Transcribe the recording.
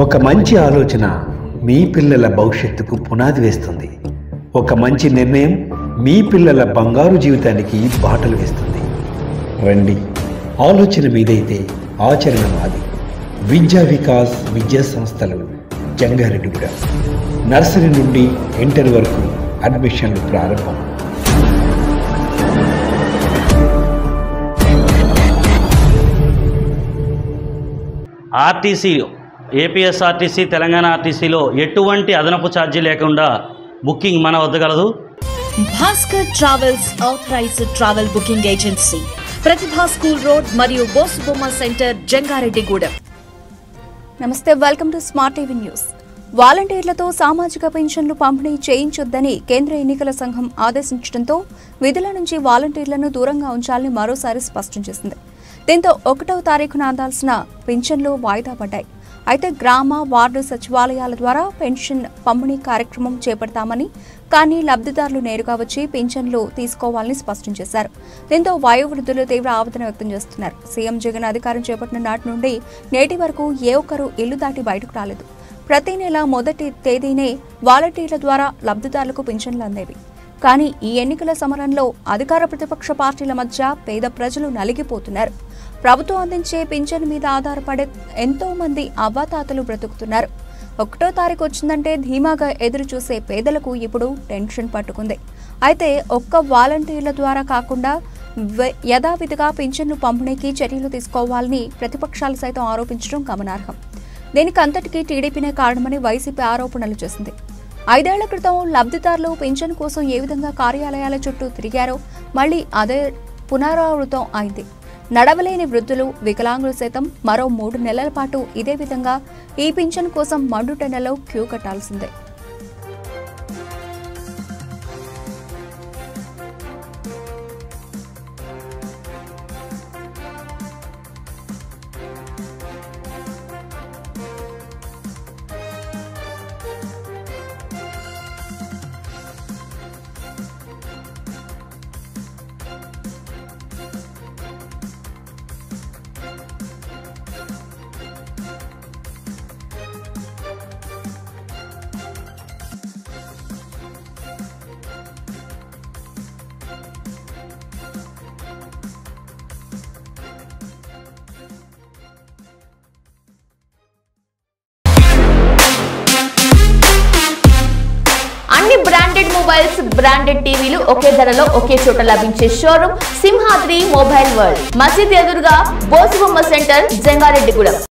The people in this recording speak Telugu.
ఒక మంచి ఆలోచన మీ పిల్లల భవిష్యత్తుకు పునాది వేస్తుంది ఒక మంచి నిర్ణయం మీ పిల్లల బంగారు జీవితానికి బాటలు వేస్తుంది రండి ఆలోచన మీదైతే ఆచరణ మాది విద్యా వికాస్ విద్యా సంస్థలు జంగారెడ్డిగూడ నర్సరీ నుండి ఇంటర్ వరకు అడ్మిషన్లు ప్రారంభం ఆర్టీసీ ఏపీఎస్ఆర్టీసీ తెలంగాణ ఆర్టీసీలో ఎటువంటి అదనపు ఛార్జీ లేకుండా బుకింగ్ మన వద్ద గలదు Bhaskar travels authorized travel booking agency Pratibha school road మరియు బోసుబొమ్మ సెంటర్ జంగారెడ్డిగూడెం నమస్తే welcome to smart TV news వాలంటీర్లతో సామాజిక పెన్షన్లు పంపిణీ చేయించొద్దని కేంద్ర ఎన్నికల సంఘం ఆదేశించడంతో విధుల నుంచి వాలంటీర్లను దూరంగా ఉంచాలని మరోసారి స్పష్టం చేసింది దీంతో ఒకటవ తారీఖున అందాల్సిన పెన్షన్లు వాయిదా పడ్డాయి అయితే గ్రామ వార్డు సచివాలయాల ద్వారా పెన్షన్ పంపిణీ కార్యక్రమం చేపడతామని కానీ లబ్ధిదారులు నేరుగా వచ్చి పింఛన్లు తీసుకోవాలని స్పష్టం చేశారు దీంతో వయోవృద్ధులు తీవ్ర ఆవేదన వ్యక్తం చేస్తున్నారు సీఎం జగన్ అధికారం చేపట్టిన నాటి నుండి నేటి వరకు ఏ ఒక్కరూ ఇల్లు దాటి బయటకు రాలేదు ప్రతి నెల మొదటి తేదీనే వాలంటీర్ల ద్వారా లబ్ధిదారులకు పింఛన్లు అందేవి కానీ ఈ ఎన్నికల సమరంలో అధికార ప్రతిపక్ష పార్టీల మధ్య పేద ప్రజలు నలిగిపోతున్నారు ప్రభుత్వం అందించే పింఛన్ మీద ఆధారపడే ఎంతో మంది అవ్వాతాతలు బ్రతుకుతున్నారు ఒకటో తారీఖు వచ్చిందంటే ధీమాగా ఎదురు చూసే పేదలకు ఇప్పుడు టెన్షన్ పట్టుకుంది అయితే ఒక్క వాలంటీర్ల ద్వారా కాకుండా వె- యథావిధిగా పింఛన్లు పంపిణీకి చర్యలు తీసుకోవాలని ప్రతిపక్షాలు సైతం ఆరోపించడం గమనార్హం దీనికి అంతటికీ టీడీపీనే కారణమని వైసీపీ ఆరోపణలు చేసింది ఐదేళ్ల క్రితం లబ్ధిదారులు పింఛన్ కోసం ఏ విధంగా కార్యాలయాల చుట్టూ తిరిగారో మళ్ళీ అదే పునరావృతం అయింది నడవలేని వృద్ధులు వికలాంగులు సైతం మరో మూడు నెలల పాటు ఇదే విధంగా ఈ పింఛన్ కోసం మండుటెండలో క్యూ కట్టాల్సిందే అన్ని బ్రాండెడ్ మొబైల్స్ బ్రాండెడ్ టీవీలు ఒకే ధరలో ఒకే చోట లభించే షోరూమ్ సింహాద్రి మొబైల్ వరల్డ్ మసీద్ ఎదురుగా బోసుబొమ్మ సెంటర్ జంగారెడ్డిగూడెం